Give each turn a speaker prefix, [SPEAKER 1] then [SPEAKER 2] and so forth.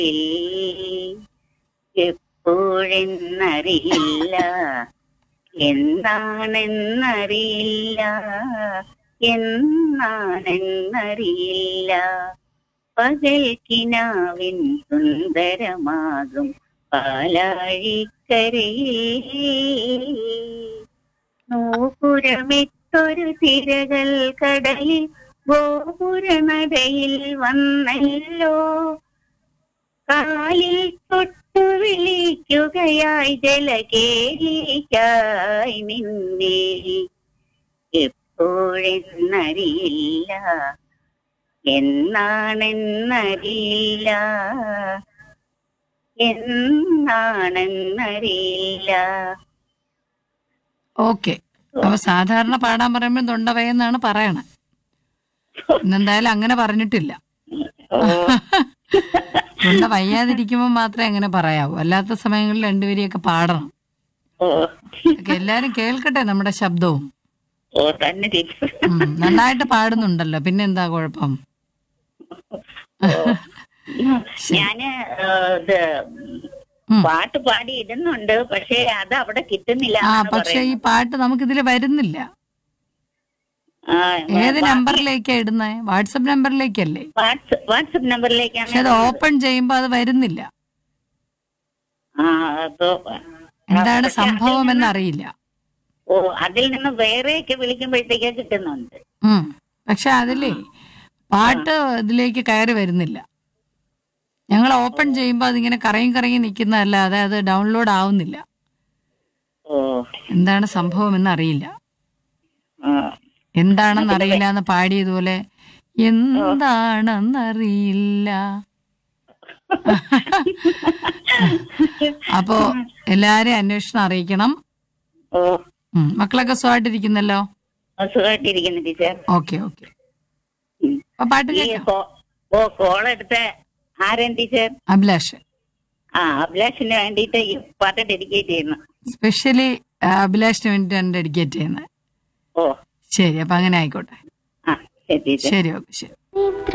[SPEAKER 1] എപ്പോഴെന്നറിയില്ല എന്താണെന്നറിയില്ല എന്നാണെന്നറിയില്ല പകൽക്കിനാവിൻ സുന്ദരമാകും പാലാഴിക്കരയിൽ നൂപുരമിട്ടൊരു തിരകൾ കടലിൽ ഗോപുരനടയിൽ വന്നല്ലോ കാലിൽ തൊട്ടു വിളിക്കുകയായി ജലകേലിക്കായി നിന്നെ എപ്പോഴെന്നറിയില്ല എന്നാണെന്നറിയില്ല എന്നാണെന്നറിയില്ല
[SPEAKER 2] ഓക്കെ അപ്പൊ സാധാരണ പാടാൻ പറയുമ്പോൾ തൊണ്ടവയെന്നാണ് പറയണേ ഇന്നെന്തായാലും അങ്ങനെ പറഞ്ഞിട്ടില്ല
[SPEAKER 1] ഓ
[SPEAKER 2] തൊണ്ട വയ്യാതിരിക്കുമ്പോൾ മാത്രമേ അങ്ങനെ പറയാവൂ അല്ലാത്ത സമയങ്ങളിൽ രണ്ടുപേരെയൊക്കെ പാടണം
[SPEAKER 1] ഓ
[SPEAKER 2] ഒക്കെ എല്ലാരും കേൾക്കട്ടെ നമ്മുടെ ശബ്ദവും
[SPEAKER 1] ഓ തന്നെ ടീച്ചർ
[SPEAKER 2] ഉം, നന്നായിട്ട് പാടുന്നുണ്ടല്ലോ പിന്നെ എന്താ കുഴപ്പം
[SPEAKER 1] ഞാന് ആ, ഇത്
[SPEAKER 2] ഉം.
[SPEAKER 1] പാട്ട് പാടി ഇടുന്നുണ്ട് പക്ഷെ അത് അവിടെ കിട്ടുന്നില്ല
[SPEAKER 2] ആ
[SPEAKER 1] എന്നാണ്
[SPEAKER 2] പക്ഷെ ഈ
[SPEAKER 1] പറയുന്നത്.
[SPEAKER 2] പാട്ട് നമുക്കിതിൽ വരുന്നില്ല
[SPEAKER 1] ആ,
[SPEAKER 2] ഏത്
[SPEAKER 1] ബാക്കി
[SPEAKER 2] നമ്പറിലേക്കാ ഇടുന്നേ വാട്സപ്പ് നമ്പറിലേക്കല്ലേ
[SPEAKER 1] വാട്സ് വാട്സപ്പ് നമ്പറിലേക്കാണ്
[SPEAKER 2] പക്ഷെ അത് ഓപ്പൺ ചെയ്യുമ്പോ അത് വരുന്നില്ല
[SPEAKER 1] ആ അപ്പൊ
[SPEAKER 2] എന്താണ്
[SPEAKER 1] പക്ഷെ
[SPEAKER 2] സംഭവം
[SPEAKER 1] അതിൽ നിന്ന്
[SPEAKER 2] എന്നറിയില്ല
[SPEAKER 1] ഓ അതിൽ നിന്ന് വേറെയൊക്കെ വിളിക്കുമ്പോഴത്തേക്ക് കിട്ടുന്നുണ്ട്
[SPEAKER 2] ഉം പക്ഷെ അതിലേ പാട്ട് ഇതിലേക്ക് കയറി വരുന്നില്ല ഞങ്ങൾ ഓപ്പൺ ചെയ്യുമ്പോൾ അതിങ്ങനെ കറങ്ങി കറങ്ങി നിൽക്കുന്നതല്ലാതെ അത് ഡൗൺലോഡ് ആവുന്നില്ല
[SPEAKER 1] ഓ
[SPEAKER 2] എന്താണ് സംഭവം എന്നറിയില്ല
[SPEAKER 1] ആ
[SPEAKER 2] എന്താണെന്ന് അറിയില്ല എന്ന് പാടിയതുപോലെ എന്താണെന്നറിയില്ല അപ്പോ എല്ലാരെയും അന്വേഷണം അറിയിക്കണം
[SPEAKER 1] ഓ
[SPEAKER 2] ഉം. മക്കളൊക്കെ സുഖമായിട്ടിരിക്കുന്നല്ലോ
[SPEAKER 1] സുഖമായിട്ടിരിക്കുന്നു ടീച്ചർ
[SPEAKER 2] ഓക്കെ ഓക്കെ
[SPEAKER 1] ഉം.
[SPEAKER 2] അപ്പൊ പാട്ട്
[SPEAKER 1] ഈ
[SPEAKER 2] കേൾക്കാം
[SPEAKER 1] കോ- ഓ കോൾ എടുത്ത ആരൻ ടീച്ചർ
[SPEAKER 2] അഭിലാഷ്
[SPEAKER 1] ആ അഭിലാഷിന് വേണ്ടിയിട്ട് ഈ പാട്ട് ഡെഡിക്കേറ്റ് ചെയ്യുന്നു
[SPEAKER 2] സ്പെഷ്യലി അഭിലാഷിന് വേണ്ടിയിട്ടാണ് ഡെഡിക്കേറ്റ് ചെയ്യുന്നത്
[SPEAKER 1] ഓ
[SPEAKER 2] ശരി അപ്പൊ അങ്ങനെ ആയിക്കോട്ടെ
[SPEAKER 1] ആ ശരി ടീച്ചർ
[SPEAKER 2] ശരി ഓക്കെ ശരി